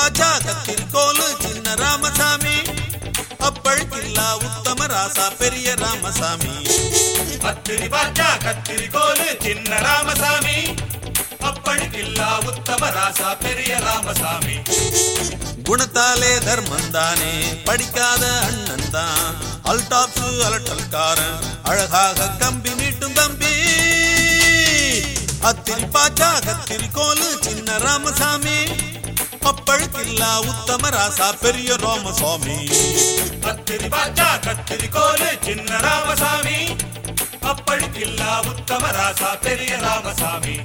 பாஜா கத்திரிக்கோலு சின்ன ராமசாமி அப்பழுக்கில்லா உத்தம ராசா பெரிய ராமசாமி கத்திரி பாஜா கத்திரி கோலு சின்ன ராமசாமி அப்பழுக்கில்லா உத்தம ராசா பெரிய ராமசாமி குணத்தாலே தர்மந்தானே படிக்காத அண்ணன் தான் அல்டாப்ஸு அலட்டல்காரன் அழகாக கம்பி நீட்டும் தம்பி அத்திரி பாஜா கத்திரி கோலு சின்ன ராமசாமி அப்பழுக்கில்லா உத்தம ராசா பெரிய ராமசாமி கத்திரி பாஜா கத்திரி கோலு சின்ன ராமசாமி அப்பழுக்கில்லா உத்தம ராசா பெரிய ராமசாமி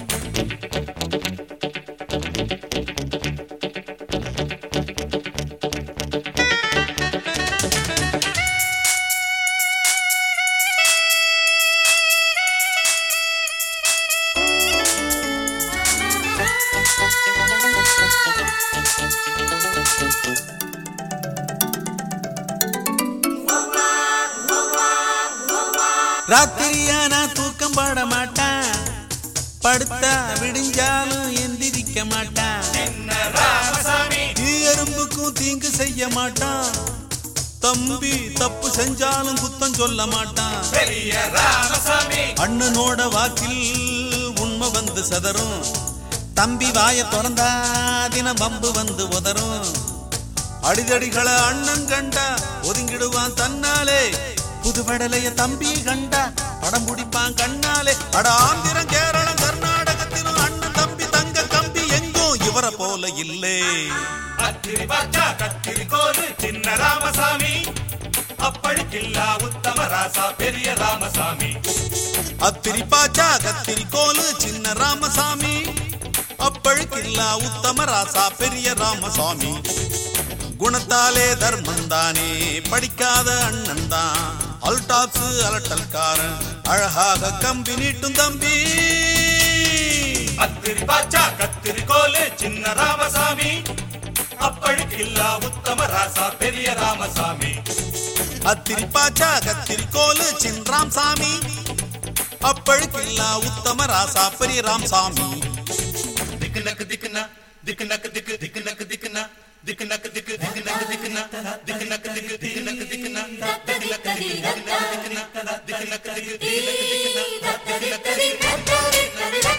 ராத்திரியானா தூக்கம் பாட மாட்டான் படுத்தா விடிஞ்சாலும் எந்திரிக்க மாட்டான் சின்ன ராமசாமி தீ எறும்புக்கும் தீங்கு செய்ய மாட்டான் தம்பி தப்பு செஞ்சாலும் குத்தம் சொல்ல மாட்டான் பெரிய ராமசாமி அண்ணனோட வாக்கில் உண்மை வந்து சதறும் தம்பி வாய திறந்தா தினம் பம்பு வந்து உதறும் அடிதடிகளை அண்ணன் கண்டா ஒதுங்கிடுவான் தன்னாலே புதுவடலைய தம்பி கண்டா படம் பிடிப்பான் கண்ணாலே அட ஆந்திரம் கேரளம் கர்நாடகத்திலும் அண்ணன் தம்பி தங்க கம்பி எங்கும் இவரை போல இல்லே கத்திரி பாஜா கத்திரி கோலு சின்ன ராமசாமி அப்பழுக்கில்லா உத்தம ராசா பெரிய ராமசாமி அத்திரி பாச்சா கத்திரி கோலு சின்ன ராமசாமி அப்பழுக்கில்லா உத்தம ராசா பெரிய ராமசாமி குணத்தாலே தர்மந்தானே படிக்காத அண்ணன் தான் அல்டாப்ஸு அலட்டல்காரன் அழகாக கம்பி நீட்டும் தம்பி கத்திரி பாச்சா கத்திரி கோலு சின்ன ராமசாமி அப்பழுக்கில்லா உத்தம ராசா பெரிய ராமசாமி அத்திரி பாச்சா கத்திரி கோலு சின்ராம் சாமி அப்பழுக்கில்லா உத்தம ராசா பெரிய ராம்சாமி திக்கு நக்கு திக்குனா திக்கு நக்கு திக்கு திக்கு நக்கு திக்குனா திக்கு நக்கு திக்கு திக்கு நக்கு திக்குனா திக்கு நக்கு திக்கு திக்கு நக்கு திக்குனா திக்கு நக்கு திக்கு திக்கு நக்கு திக்குனா திக்கு நக்கு திக்கு திக்கு நக்கு திக்குனா திக்கு நக்கு திக்கு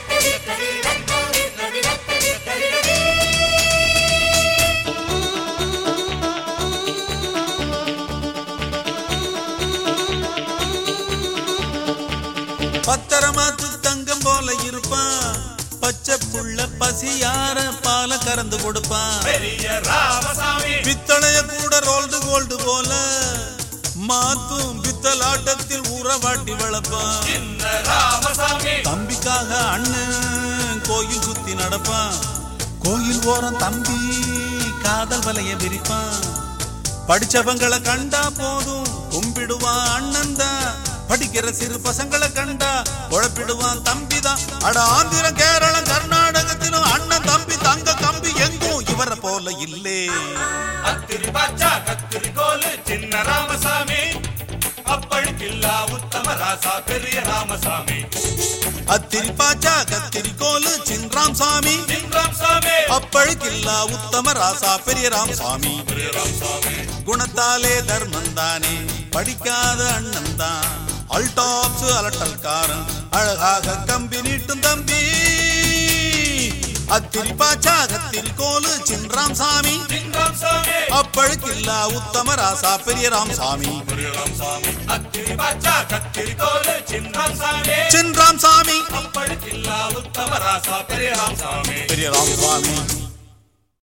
பத்திரமாத்து தங்கம் போல இருப்பான் பச்சை புள்ள பசியார பால கறந்து கொடுப்பான் பெரிய ராமசாமி பித்தளைய கூட ரோல்டு கோல்டு போல மாத்தும் பித்தலாட்டத்தில் ஊறவாட்டி வளர்ப்பான் சின்ன ராமசாமி தம்பிக்காக அண்ணன் கோயில் சுத்தி நடப்பான் கோயில் ஓரம் தம்பி காதல் வலைய விரிப்பான் படிச்சவங்களை கண்டா போதும் கும்பிடுவான் அண்ணன் தான் படிக்கிற சிறு பசங்களை கண்டா குழப்பிடுவான் தம்பி தான் அட ஆந்திரம் கேரளம் கர்நாடகத்திலும் அண்ணன் தம்பி தங்க கம்பி எங்கும் இவரை போல இல்லே கத்திரி பாச்சா கத்திரி கோலு சின்ன ராமசாமி அப்பழுக்கில்லா உத்தம ராசா பெரிய ராமசாமி அத்திரி பாச்சா கத்திரி கோலு சின்ராம் சாமி சின் ராமசாமி அப்பழுக்கில்லா உத்தம ராசா பெரிய ராமசாமி பெரிய ராமசாமி குணத்தாலே தர்மந்தானே படிக்காத அண்ணன் தான் அல்டாப்ஸ் அலட்டல்காரன் அழகாக கம்பி நீட்டும் தம்பி அத்திரி பாச்சா கத்திரி கோலு சின்ராம் சாமி சின் ராமசாமி அப்பழுக்கில்லா உத்தம ராசா பெரிய ராமசாமி பெரிய ராமசாமி கத்திரி பாச்சா கத்திரி கோலு சின் ராமசாமி சின்ராம் சாமி அப்பழுக்கில்லா உத்தம ராசா பெரிய ராமசாமி பெரிய ராமசாமி